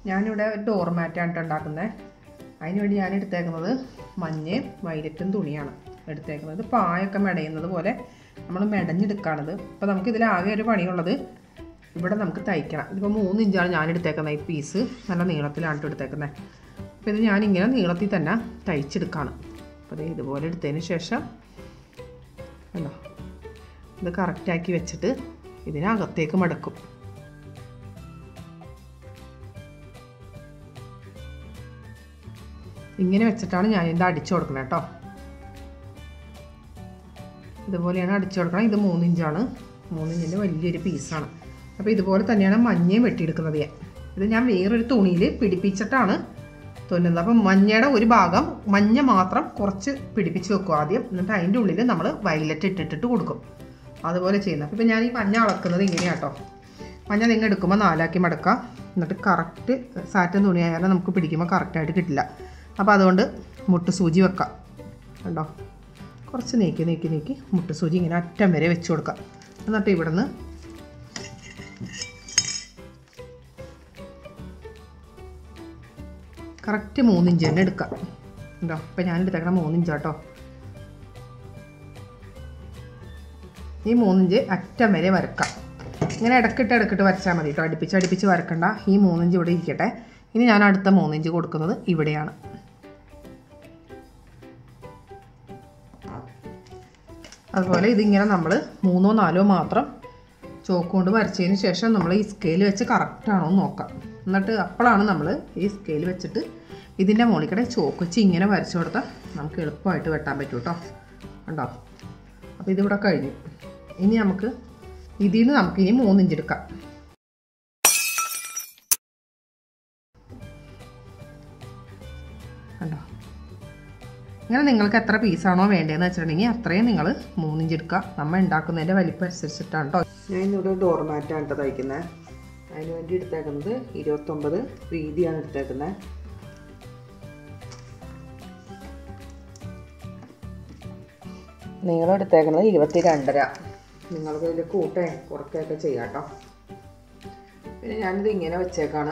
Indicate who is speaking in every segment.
Speaker 1: ഞാനിവിടെ ഒരു ഡോർ മാറ്റാണ് ട്ടോ ഉണ്ടാക്കുന്നത് അതിന് വേണ്ടി ഞാൻ എടുത്തേക്കുന്നത് മഞ്ഞയും വൈലറ്റും തുണിയാണ് എടുത്തേക്കുന്നത് പായൊക്കെ മെടയുന്നത് പോലെ നമ്മൾ മെടഞ്ഞെടുക്കുകയാണിത് അപ്പോൾ നമുക്ക് ഇതിലാകെ ഒരു പണിയുള്ളത് ഇവിടെ നമുക്ക് തയ്ക്കണം ഇതിപ്പോൾ മൂന്ന് ഇഞ്ചാണ് ഞാൻ എടുത്തേക്കുന്നത് ഈ പീസ് നല്ല നീളത്തിലാണ് ട്ടോ എടുത്തേക്കുന്നത് അപ്പോൾ ഇത് ഞാനിങ്ങനെ നീളത്തിൽ തന്നെ തയ്ച്ചെടുക്കുകയാണ് അപ്പോൾ ഇത് ഇതുപോലെ എടുത്തതിന് ശേഷം കണ്ടോ ഇത് കറക്റ്റാക്കി വെച്ചിട്ട് ഇതിനകത്തേക്ക് മടക്കും ഇങ്ങനെ വെച്ചിട്ടാണ് ഞാൻ ഇത് അടിച്ചു കൊടുക്കുന്നത് കേട്ടോ ഇതുപോലെയാണ് അടിച്ചു കൊടുക്കണം ഇത് മൂന്നിഞ്ചാണ് മൂന്നിഞ്ചിൻ്റെ വലിയൊരു പീസാണ് അപ്പോൾ ഇതുപോലെ തന്നെയാണ് മഞ്ഞയും വെട്ടിയെടുക്കുന്നത് ഞാൻ ഇത് ഞാൻ വേറൊരു തുണിയിൽ പിടിപ്പിച്ചിട്ടാണ് തുന്നുന്നത് അപ്പം മഞ്ഞയുടെ ഒരു ഭാഗം മഞ്ഞ മാത്രം കുറച്ച് പിടിപ്പിച്ച് വെക്കും ആദ്യം എന്നിട്ട് അതിൻ്റെ ഉള്ളിൽ നമ്മൾ വയലറ്റ് ഇട്ടിട്ടിട്ട് കൊടുക്കും അതുപോലെ ചെയ്യുന്നത് അപ്പോൾ ഞാൻ ഈ മഞ്ഞ അളക്കുന്നത് ഇങ്ങനെയാട്ടോ മഞ്ഞ നിങ്ങൾ എടുക്കുമ്പോൾ നാലാക്കി മടക്കുക എന്നിട്ട് കറക്റ്റ് സാറ്റൻ തുണിയായാലും നമുക്ക് പിടിക്കുമ്പോൾ കറക്റ്റായിട്ട് കിട്ടില്ല അപ്പോൾ അതുകൊണ്ട് മുട്ട് സൂചി വെക്കാം കണ്ടോ കുറച്ച് നീക്കി നീക്കി നീക്കി മുട്ട് സൂചി ഇങ്ങനെ അറ്റം വരെ വെച്ച് കൊടുക്കാം എന്നിട്ട് ഇവിടുന്ന് കറക്റ്റ് മൂന്നിഞ്ച് തന്നെ എടുക്കാം ഉണ്ടോ ഇപ്പം ഞാൻ എടുത്തേക്കണ മൂന്നിഞ്ച് കേട്ടോ ഈ മൂന്നിഞ്ച് അറ്റം വരെ വരക്കാം ഇങ്ങനെ ഇടക്കിട്ട് ഇടക്കിട്ട് വരച്ചാൽ മതി കേട്ടോ അടുപ്പിച്ച് അടുപ്പിച്ച് വരക്കണ്ട ഈ മൂന്നിഞ്ച് ഇവിടെ ഇരിക്കട്ടെ ഇനി ഞാൻ അടുത്ത മൂന്നിഞ്ച് കൊടുക്കുന്നത് ഇവിടെയാണ് അതുപോലെ ഇതിങ്ങനെ നമ്മൾ മൂന്നോ നാലോ മാത്രം ചോക്ക് കൊണ്ട് വരച്ചതിന് ശേഷം നമ്മൾ ഈ സ്കെയിൽ വെച്ച് കറക്റ്റാണോ എന്ന് നോക്കാം എന്നിട്ട് അപ്പോഴാണ് നമ്മൾ ഈ സ്കെയിൽ വെച്ചിട്ട് ഇതിൻ്റെ മുകളിൽ കൂടെ ചോക്ക് വെച്ച് ഇങ്ങനെ വരച്ചു കൊടുത്താൽ നമുക്ക് എളുപ്പമായിട്ട് വെട്ടാൻ പറ്റും കേട്ടോ ഉണ്ടോ അപ്പോൾ ഇതിവിടെ കഴിഞ്ഞു ഇനി നമുക്ക് ഇതിൽ നിന്ന് നമുക്ക് ഇനി മൂന്നിഞ്ച് എടുക്കാം കണ്ടോ ഇങ്ങനെ നിങ്ങൾക്ക് എത്ര പീസാണോ വേണ്ടതെന്ന് വെച്ചിട്ടുണ്ടെങ്കിൽ അത്രയും നിങ്ങൾ മൂന്നിഞ്ച് എടുക്കുക നമ്മൾ ഉണ്ടാക്കുന്നതിൻ്റെ വലിപ്പം അനുസരിച്ചിട്ടാണ് കേട്ടോ ഞാൻ ഇന്നിവിടെ ഡോർ മാറ്റാണ് കേട്ടോ തയ്ക്കുന്നത് അതിന് വേണ്ടി എടുത്തേക്കുന്നത് ഇരുപത്തൊമ്പത് വീതിയാണ് എടുത്തേക്കുന്നത് നീളം എടുത്തേക്കുന്നത് ഇരുപത്തി രണ്ടര നിങ്ങൾക്ക് ഇതിൽ കൂട്ടേ കുറയ്ക്കുകയൊക്കെ ചെയ്യാം കേട്ടോ പിന്നെ ഞാനിത് ഇങ്ങനെ വെച്ചേക്കാണ്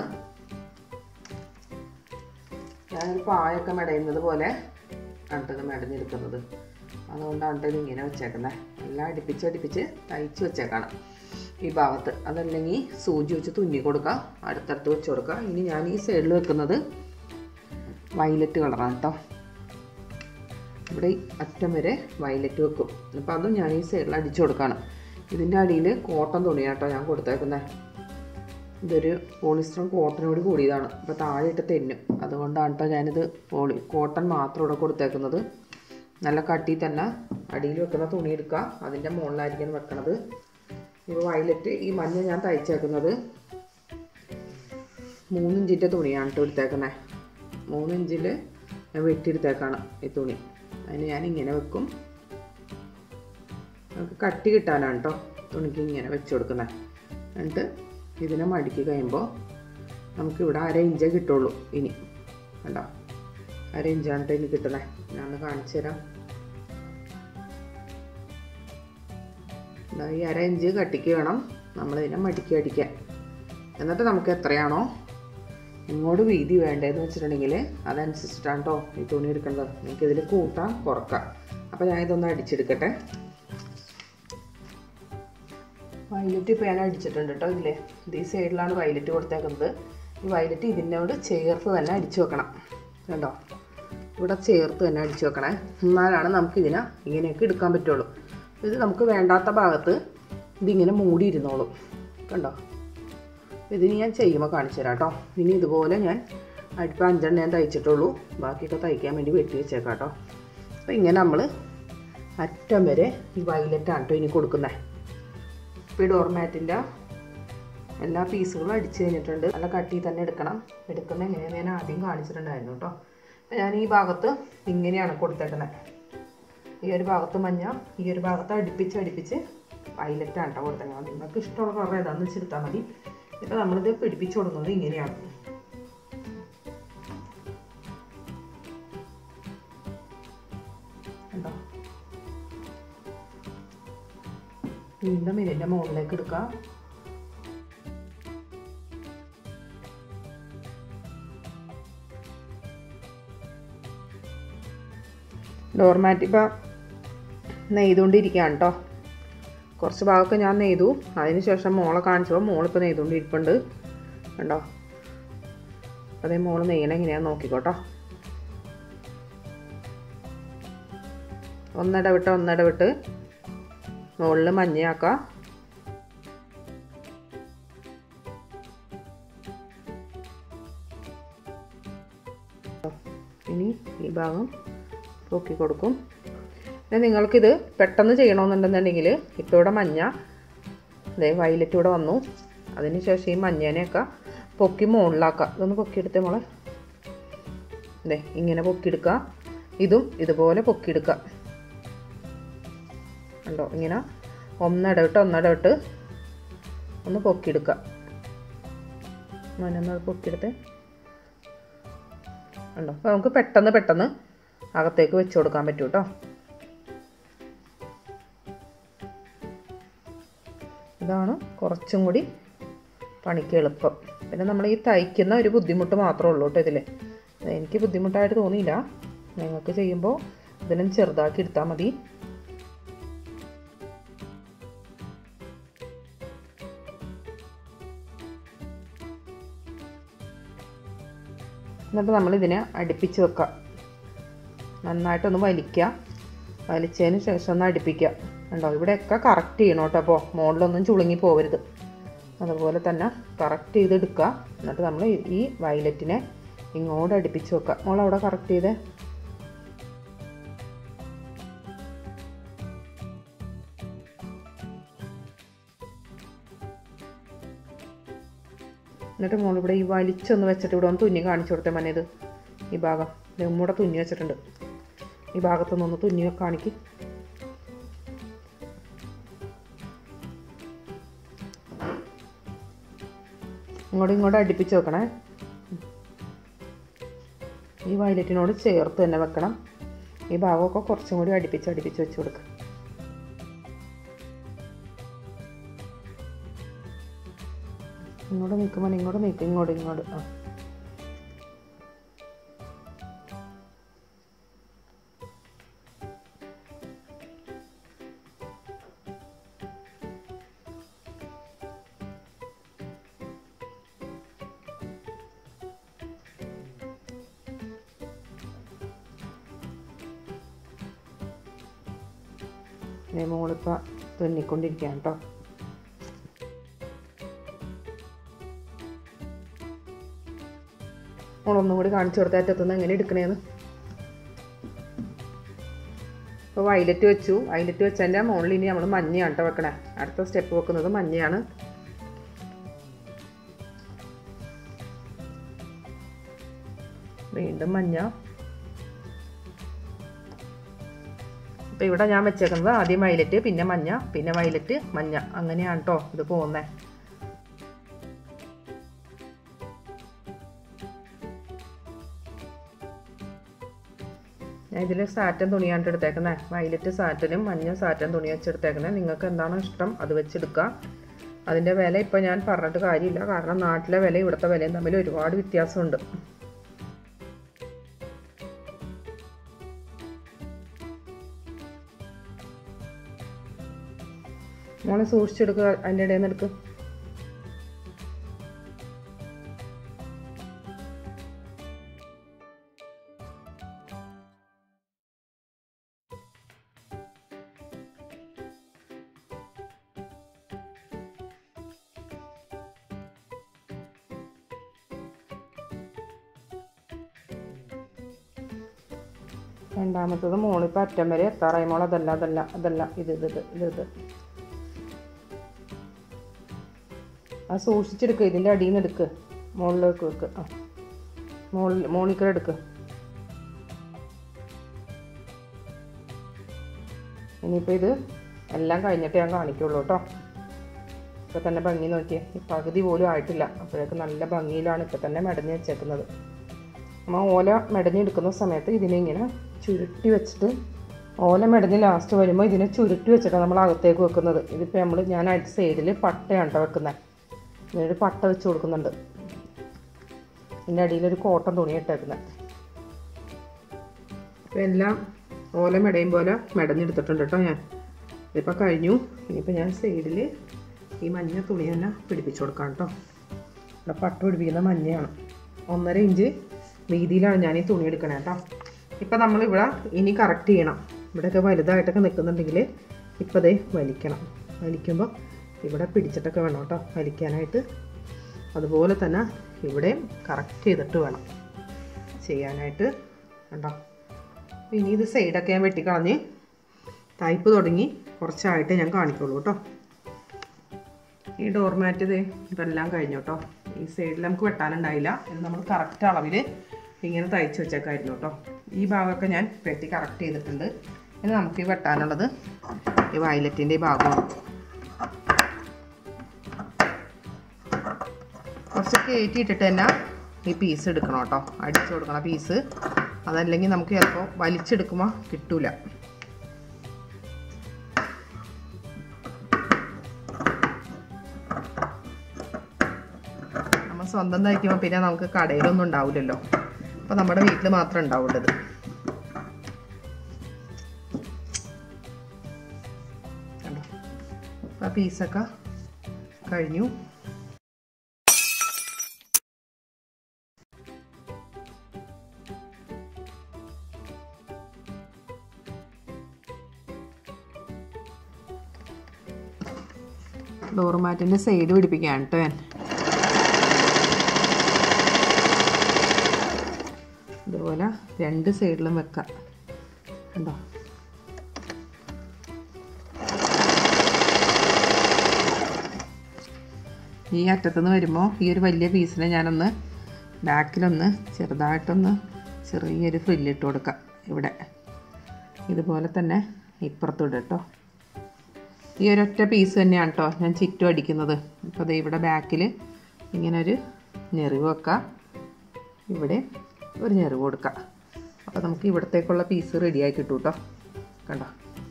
Speaker 1: ഞാനൊരു പായൊക്കെ മെടയുന്നത് പോലെ കണ്ടത് മെടഞ്ഞെടുക്കുന്നത് അതുകൊണ്ടാണ് ഇത് ഇങ്ങനെ വെച്ചേക്കുന്നത് എല്ലാം അടുപ്പിച്ച് അടുപ്പിച്ച് തയ്ച്ച് വെച്ചേക്കാണ് ഈ ഭാഗത്ത് അതല്ലെങ്കിൽ സൂചി വെച്ച് തുന്നി കൊടുക്കുക അടുത്തടുത്ത് വെച്ച് കൊടുക്കുക ഇനി ഞാൻ ഈ സൈഡിൽ വെക്കുന്നത് വയലറ്റ് കളറാണ് കേട്ടോ ഇവിടെ ഈ അറ്റം വരെ വയലറ്റ് വെക്കും അപ്പോൾ അതും ഞാൻ ഈ സൈഡിൽ അടിച്ചു കൊടുക്കുകയാണ് ഇതിൻ്റെ അടിയിൽ കോട്ടൺ തുണിയാട്ടോ ഞാൻ കൊടുത്തേക്കുന്നത് ഇതൊരു പോളിസ്റ്ററും കോട്ടനോട് കൂടിയതാണ് അപ്പോൾ താഴെ ഇട്ട് തെന്നും അതുകൊണ്ടാണ് കേട്ടോ ഞാനിത് പോളി കോട്ടൺ മാത്രം ഇവിടെ കൊടുത്തേക്കുന്നത് നല്ല കട്ടി തന്നെ അടിയിൽ വെക്കുന്ന തുണി എടുക്കുക അതിൻ്റെ മുകളിലായിരിക്കും വെക്കണത് ഇപ്പോൾ വയലറ്റ് ഈ മഞ്ഞ ഞാൻ തയ്ച്ചേക്കുന്നത് മൂന്നിഞ്ചിൻ്റെ തുണിയാണ് കേട്ടോ എടുത്തേക്കുന്നത് മൂന്നിഞ്ചിൽ ഞാൻ വെട്ടിയെടുത്തേക്കാണ് ഈ തുണി അതിന് ഞാൻ ഇങ്ങനെ വെക്കും നമുക്ക് കട്ടി കിട്ടാനാണ് കേട്ടോ തുണിക്ക് ഇങ്ങനെ വെച്ച് കൊടുക്കുന്നത് എന്നിട്ട് ഇതിനെ മടക്കി കഴിയുമ്പോൾ നമുക്കിവിടെ അര ഇഞ്ചേ കിട്ടുള്ളൂ ഇനി കണ്ടോ അര ഇഞ്ചാണ് കേട്ടോ ഇനി കിട്ടുന്നത് ഞാനൊന്ന് കാണിച്ചു തരാം ഈ അര ഇഞ്ച് കട്ടിക്ക് വേണം നമ്മളിതിനെ മടക്കി അടിക്കാൻ എന്നിട്ട് നമുക്ക് എത്രയാണോ ഇങ്ങോട്ട് വീതി വേണ്ടതെന്ന് വെച്ചിട്ടുണ്ടെങ്കിൽ അതനുസരിച്ചിട്ടാണ് കേട്ടോ ഈ തുണി എടുക്കേണ്ടത് നിങ്ങൾക്ക് ഇതിൽ കൂട്ടാം കുറക്കാം അപ്പോൾ ഞാൻ ഇതൊന്ന് അടിച്ചെടുക്കട്ടെ വയലറ്റ് ഇപ്പോൾ ഞാൻ അടിച്ചിട്ടുണ്ട് കേട്ടോ ഇതിലെ ഇത് ഈ സൈഡിലാണ് വയലറ്റ് കൊടുത്തേക്കുന്നത് ഈ വയലറ്റ് ഇതിനോട് ചേർത്ത് തന്നെ അടിച്ചു വെക്കണം കണ്ടോ ഇവിടെ ചേർത്ത് തന്നെ അടിച്ചു വെക്കണേ എന്നാലാണ് നമുക്ക് ഇതിനെ ഇങ്ങനെയൊക്കെ എടുക്കാൻ പറ്റുള്ളൂ ഇത് നമുക്ക് വേണ്ടാത്ത ഭാഗത്ത് ഇതിങ്ങനെ മൂടിയിരുന്നോളും കണ്ടോ ഇതിന് ഞാൻ ചെയ്യുമ്പോൾ കാണിച്ചു തരാം കേട്ടോ ഇനി ഇതുപോലെ ഞാൻ അടുപ്പ് അഞ്ചെണ്ണം ഞാൻ തയ്ച്ചിട്ടുള്ളൂ ബാക്കിയൊക്കെ തയ്ക്കാൻ വേണ്ടി വെട്ടി വെച്ചേക്കാം കേട്ടോ അപ്പോൾ ഇങ്ങനെ നമ്മൾ അറ്റം വരെ ഈ വയലറ്റാണ് കേട്ടോ ഇനി കൊടുക്കുന്നത് ഇപ്പോൾ ഈ ഡോർമാറ്റിൻ്റെ എല്ലാ പീസുകളും അടിച്ചു കഴിഞ്ഞിട്ടുണ്ട് നല്ല കട്ടി തന്നെ എടുക്കണം എടുക്കുന്ന എങ്ങനെയാണെന്ന് ഞാൻ ആദ്യം കാണിച്ചിട്ടുണ്ടായിരുന്നു കേട്ടോ അപ്പോൾ ഞാൻ ഈ ഭാഗത്ത് ഇങ്ങനെയാണ് കൊടുത്തേക്കുന്നത് ഈ ഒരു ഭാഗത്ത് മഞ്ഞ ഈ ഒരു ഭാഗത്ത് അടുപ്പിച്ച് അടുപ്പിച്ച് വയലറ്റാണ് കേട്ടോ കൊടുത്തേക്കുന്നത് നിങ്ങൾക്ക് ഇഷ്ടമുള്ള കളർ ഏതാണെന്ന് വെച്ചെടുത്താൽ മതി ഇപ്പോൾ നമ്മളിത് പിടിപ്പിച്ചു കൊടുക്കുന്നത് ഇങ്ങനെയാണ് കണ്ടോ വീണ്ടും ഇതിൻ്റെ മുകളിലേക്ക് എടുക്കാം ഡോർമാറ്റ് ഇപ്പം നെയ്തുകൊണ്ടിരിക്കുകയാണ് കേട്ടോ കുറച്ച് ഭാഗമൊക്കെ ഞാൻ നെയ്തു അതിന് ശേഷം മോളെ കാണിച്ചപ്പോൾ മോളിപ്പോൾ നെയ്തുകൊണ്ടിരിപ്പുണ്ട് കണ്ടോ അതേ മോള് നെയ്യണ എങ്ങനെയാന്ന് നോക്കിക്കോട്ടോ ഒന്നിടവിട്ട് ഒന്നിടവിട്ട് മുകളിൽ മഞ്ഞയാക്കാം ഇനി ഈ ഭാഗം പൊക്കി കൊടുക്കും പിന്നെ നിങ്ങൾക്കിത് പെട്ടെന്ന് ചെയ്യണമെന്നുണ്ടെന്നുണ്ടെങ്കിൽ ഇപ്പോൾ ഇവിടെ മഞ്ഞ അതെ വയലറ്റ് ഇവിടെ വന്നു അതിന് ശേഷം ഈ മഞ്ഞേനെയൊക്കെ പൊക്കി മുകളിലാക്കുക ഇതൊന്ന് പൊക്കിയെടുത്തേ മോളെ അതെ ഇങ്ങനെ പൊക്കിയെടുക്കുക ഇതും ഇതുപോലെ പൊക്കിയെടുക്കുക ഉണ്ടോ ഇങ്ങനെ ഒന്നിടവിട്ട് ഒന്നിടവിട്ട് ഒന്ന് പൊക്കിയെടുക്കുക മഞ്ഞൊന്ന് പൊക്കിയെടുത്തേ ഉണ്ടോ അപ്പോൾ നമുക്ക് പെട്ടെന്ന് പെട്ടെന്ന് അകത്തേക്ക് വെച്ച് കൊടുക്കാൻ പറ്റും കേട്ടോ ഇതാണ് കുറച്ചും കൂടി പണിക്ക് എളുപ്പം പിന്നെ നമ്മൾ ഈ തയ്ക്കുന്ന ഒരു ബുദ്ധിമുട്ട് മാത്രമേ ഉള്ളൂ കേട്ടോ ഇതിൽ എനിക്ക് ബുദ്ധിമുട്ടായിട്ട് തോന്നിയില്ല നിങ്ങൾക്ക് ചെയ്യുമ്പോൾ ഇതിനും ചെറുതാക്കി എടുത്താൽ മതി എന്നിട്ട് നമ്മളിതിനെ അടുപ്പിച്ച് വെക്കുക നന്നായിട്ടൊന്ന് വലിക്കുക വലിച്ചതിന് ശേഷം ഒന്ന് അടുപ്പിക്കുക ഉണ്ടോ ഇവിടെയൊക്കെ കറക്റ്റ് ചെയ്യണം കേട്ടോ അപ്പോൾ മുകളിലൊന്നും ചുളുങ്ങി പോകരുത് അതുപോലെ തന്നെ കറക്റ്റ് ചെയ്തെടുക്കുക എന്നിട്ട് നമ്മൾ ഈ വയലറ്റിനെ ഇങ്ങോട്ട് അടുപ്പിച്ച് വെക്കുക മോൾ അവിടെ കറക്റ്റ് ചെയ്തേ എന്നിട്ട് മോളിവിടെ ഈ വലിച്ചൊന്ന് വെച്ചിട്ട് ഇവിടെ ഒന്ന് തുന്നി കാണിച്ചു കൊടുത്തേ മനേത് ഈ ഭാഗം ഉമ്മൂടെ തുന്നി വെച്ചിട്ടുണ്ട് ഈ ഭാഗത്തുനിന്നൊന്ന് തുന്നി കാണിക്ക് ഇങ്ങോട്ടും ഇങ്ങോട്ടും അടുപ്പിച്ച് വെക്കണേ ഈ വയലറ്റിനോട് ചേർത്ത് തന്നെ വെക്കണം ഈ ഭാഗമൊക്കെ കുറച്ചും കൂടി അടുപ്പിച്ച് അടുപ്പിച്ച് വെച്ച് കൊടുക്കുക ഇങ്ങോട്ട് നിൽക്കുമ്പോൾ ഇങ്ങോട്ട് നിൽക്കും ഇങ്ങോട്ട് ഇങ്ങോട്ട് ആ മോളിപ്പോൾ തുന്നിക്കൊണ്ടിരിക്കുകയാണ് കേട്ടോ മോളൊന്നും കൂടി കാണിച്ചു കൊടുത്ത അറ്റത്തുനിന്ന് എങ്ങനെ എടുക്കണേന്ന് ഇപ്പോൾ വയലറ്റ് വെച്ചു വയലറ്റ് വെച്ചതിൻ്റെ മുകളിൽ ഇനി നമ്മൾ മഞ്ഞയാണ് കേട്ടോ വെക്കണേ അടുത്ത സ്റ്റെപ്പ് വെക്കുന്നത് മഞ്ഞയാണ് വീണ്ടും മഞ്ഞ അപ്പോൾ ഇവിടെ ഞാൻ വെച്ചേക്കുന്നത് ആദ്യം വയലറ്റ് പിന്നെ മഞ്ഞ പിന്നെ വയലറ്റ് മഞ്ഞ അങ്ങനെയാണ് കേട്ടോ ഇത് പോകുന്നത് ഞാൻ ഇതിൽ സാറ്റൻ തുണിയാണ് എടുത്തേക്കുന്നത് വയലറ്റ് സാറ്റനും മഞ്ഞ സാറ്റൻ തുണി വെച്ചെടുത്തേക്കുന്നത് നിങ്ങൾക്ക് എന്താണോ ഇഷ്ടം അത് വെച്ചെടുക്കുക അതിൻ്റെ വില ഇപ്പോൾ ഞാൻ പറഞ്ഞിട്ട് കാര്യമില്ല കാരണം നാട്ടിലെ വില ഇവിടുത്തെ വിലയും തമ്മിൽ ഒരുപാട് വ്യത്യാസമുണ്ട് മോളെ സൂക്ഷിച്ചെടുക്കുക അതിൻ്റെ ഇടയിൽ നിന്ന് എടുക്കുക രണ്ടാമത്തത് മോളിപ്പോൾ അറ്റം വരെ എത്താറായി മോൾ അതല്ല അതല്ല അതല്ല ഇത് ഇത് ഇത് ഇത് ഇത് ആ സൂക്ഷിച്ചെടുക്കുക ഇതിൻ്റെ അടിയിൽ നിന്ന് എടുക്ക് മുകളിലേക്ക് വെക്ക് ആ മുകളിൽ മോളിക്കൽ എടുക്ക് ഇനിയിപ്പോൾ ഇത് എല്ലാം കഴിഞ്ഞിട്ട് ഞാൻ കാണിക്കുള്ളൂ കേട്ടോ ഇപ്പോൾ തന്നെ ഭംഗി നോക്കിയേ ഈ പകുതി പോലും ആയിട്ടില്ല അപ്പോഴേക്ക് നല്ല ഭംഗിയിലാണ് ഇപ്പോൾ തന്നെ മെടഞ്ഞ് വെച്ചേക്കുന്നത് നമ്മൾ ഓല മെടഞ്ഞെടുക്കുന്ന സമയത്ത് ഇതിനെ ഇങ്ങനെ ചുരുട്ടി വെച്ചിട്ട് ഓല മെടഞ്ഞ് ലാസ്റ്റ് വരുമ്പോൾ ഇതിനെ ചുരുട്ടി വെച്ചിട്ടാണ് നമ്മൾ അകത്തേക്ക് വെക്കുന്നത് ഇതിപ്പോൾ നമ്മൾ ഞാൻ അടുത്ത സൈഡിൽ പട്ടയാണ് കേട്ടോ വെക്കുന്നത് ഇതിനൊരു പട്ട വെച്ച് കൊടുക്കുന്നുണ്ട് ഇതിൻ്റെ അടിയിലൊരു കോട്ടൺ തുണി ഇട്ടേക്കുന്നത് അപ്പോൾ എല്ലാം ഓല മെടയും പോലെ മെടഞ്ഞെടുത്തിട്ടുണ്ട് കേട്ടോ ഞാൻ ഇതിപ്പോൾ കഴിഞ്ഞു ഇനിയിപ്പോൾ ഞാൻ സൈഡിൽ ഈ മഞ്ഞ തുണി തന്നെ പിടിപ്പിച്ചു കൊടുക്കാം കേട്ടോ ഇവിടെ പട്ട് പിടിപ്പിക്കുന്ന മഞ്ഞയാണ് ഒന്നര ഇഞ്ച് വീതിയിലാണ് ഞാൻ ഈ തുണി എടുക്കണേ കേട്ടോ ഇപ്പം നമ്മളിവിടെ ഇനി കറക്റ്റ് ചെയ്യണം ഇവിടെയൊക്കെ വലുതായിട്ടൊക്കെ നിൽക്കുന്നുണ്ടെങ്കിൽ ഇപ്പോൾ ദേ വലിക്കണം വലിക്കുമ്പോൾ ഇവിടെ പിടിച്ചിട്ടൊക്കെ വേണം കേട്ടോ വലിക്കാനായിട്ട് അതുപോലെ തന്നെ ഇവിടെയും കറക്റ്റ് ചെയ്തിട്ട് വേണം ചെയ്യാനായിട്ട് കണ്ടോ അപ്പോൾ ഇനി ഇത് സൈഡൊക്കെ ഞാൻ വെട്ടിക്കളഞ്ഞ് തയ്പ്പ് തുടങ്ങി കുറച്ചായിട്ട് ഞാൻ കാണിക്കുള്ളൂ കേട്ടോ ഈ ഡോർമാറ്റ് ഇത് ഇതെല്ലാം കഴിഞ്ഞു കേട്ടോ ഈ സൈഡിൽ നമുക്ക് വെട്ടാനുണ്ടായില്ല ഇത് നമ്മൾ കറക്റ്റ് അളവിൽ ഇങ്ങനെ തയ്ച്ച് വെച്ചേക്കായിരുന്നു കേട്ടോ ഈ ഭാഗമൊക്കെ ഞാൻ വെട്ടി കറക്റ്റ് ചെയ്തിട്ടുണ്ട് ഇനി നമുക്ക് ഈ വെട്ടാനുള്ളത് ഈ വയലറ്റിൻ്റെ ഈ ഭാഗമാണ് കുറച്ച് കയറ്റി ഇട്ടിട്ട് തന്നെ ഈ പീസ് എടുക്കണം കേട്ടോ അടിച്ചു കൊടുക്കണം പീസ് അതല്ലെങ്കിൽ നമുക്ക് ചിലപ്പോൾ വലിച്ചെടുക്കുമ്പോൾ കിട്ടൂല നമ്മൾ സ്വന്തം തയ്ക്കുമ്പോൾ പിന്നെ നമുക്ക് കടയിലൊന്നും ഉണ്ടാവില്ലല്ലോ അപ്പോൾ നമ്മുടെ വീട്ടിൽ മാത്രമേ ഉണ്ടാവുള്ളത് കണ്ടോ അപ്പോൾ ആ പീസൊക്കെ കഴിഞ്ഞു ഡോർ മാറ്റിൻ്റെ സൈഡ് പിടിപ്പിക്കാൻ കേട്ടോ ഞാൻ ഇതുപോലെ രണ്ട് സൈഡിലും വെക്കാം കണ്ടോ ഈ അറ്റത്തുനിന്ന് വരുമ്പോൾ ഈ ഒരു വലിയ പീസിനെ ഞാനൊന്ന് ബാക്കിലൊന്ന് ചെറുതായിട്ടൊന്ന് ചെറിയൊരു ഫ്രില്ലിട്ട് കൊടുക്കാം ഇവിടെ ഇതുപോലെ തന്നെ ഇപ്പുറത്തോട്ട് കേട്ടോ ഈ ഒരൊറ്റ പീസ് തന്നെയാണ് കേട്ടോ ഞാൻ ചുറ്റും അടിക്കുന്നത് അപ്പോൾ ദേ ഇവിടെ ബാക്കിൽ ഇങ്ങനെ ഒരു ഞെറിവ് വെക്കാം ഇവിടെ ഒരു ഞെറിവ് കൊടുക്കാം അപ്പോൾ നമുക്ക് ഇവിടത്തേക്കുള്ള പീസ് റെഡിയായി കിട്ടും കേട്ടോ കണ്ടോ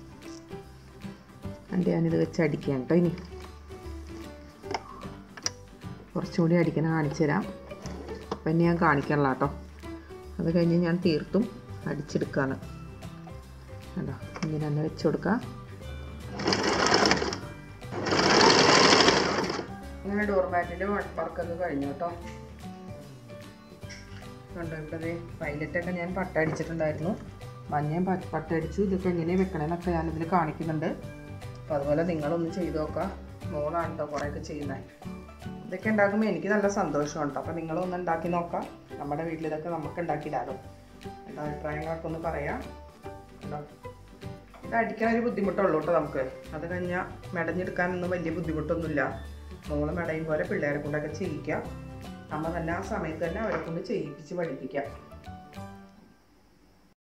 Speaker 1: കണ്ട് ഞാനിത് വെച്ച് അടിക്കാം കേട്ടോ ഇനി കുറച്ചുകൂടി അടിക്കണം കാണിച്ചു തരാം അപ്പം ഇനി ഞാൻ കാണിക്കണില്ല കേട്ടോ അത് കഴിഞ്ഞ് ഞാൻ തീർത്തും അടിച്ചെടുക്കുകയാണ് കണ്ടോ ഇങ്ങനെ തന്നെ വെച്ച് കൊടുക്കാം ഇങ്ങനെ ഡോർ മാറ്റിൻ്റെ വർക്കൊക്കെ കഴിഞ്ഞു കേട്ടോ കണ്ടോ ഇവിടെ പൈലറ്റൊക്കെ ഞാൻ പട്ടടിച്ചിട്ടുണ്ടായിരുന്നു മഞ്ഞയും പ- പട്ടടിച്ചു ഇതൊക്കെ എങ്ങനെ വെക്കണമെന്നൊക്കെ ഞാനിതിൽ കാണിക്കുന്നുണ്ട് അപ്പോൾ അതുപോലെ നിങ്ങളൊന്ന് ചെയ്ത് നോക്കാം മോളാണ് കേട്ടോ കുറേയൊക്കെ ചെയ്യുന്നത് ഇതൊക്കെ ഉണ്ടാക്കുമ്പോൾ എനിക്ക് നല്ല സന്തോഷമുണ്ട് കേട്ടോ അപ്പോൾ നിങ്ങളൊന്ന് ഉണ്ടാക്കി നോക്കാം നമ്മുടെ വീട്ടിൽ ഇതൊക്കെ നമുക്ക് ഉണ്ടാക്കിയിടാലോ എന്താ അഭിപ്രായങ്ങളൊക്കെ ഒന്ന് പറയാം കേട്ടോ ഇത് അടിക്കാൻ ഒരു ബുദ്ധിമുട്ടുള്ളൂ കേട്ടോ നമുക്ക് അത് കഴിഞ്ഞാൽ മെടഞ്ഞെടുക്കാനൊന്നും വലിയ ബുദ്ധിമുട്ടൊന്നുമില്ല മോള് മെടയും പോലെ പിള്ളേരെ കൊണ്ടൊക്കെ ചെയ്യിക്കാം നമ്മൾ തന്നെ ആ സമയത്ത് തന്നെ അവരെ കൊണ്ട് ചെയ്യിപ്പിച്ച് പഠിപ്പിക്കാം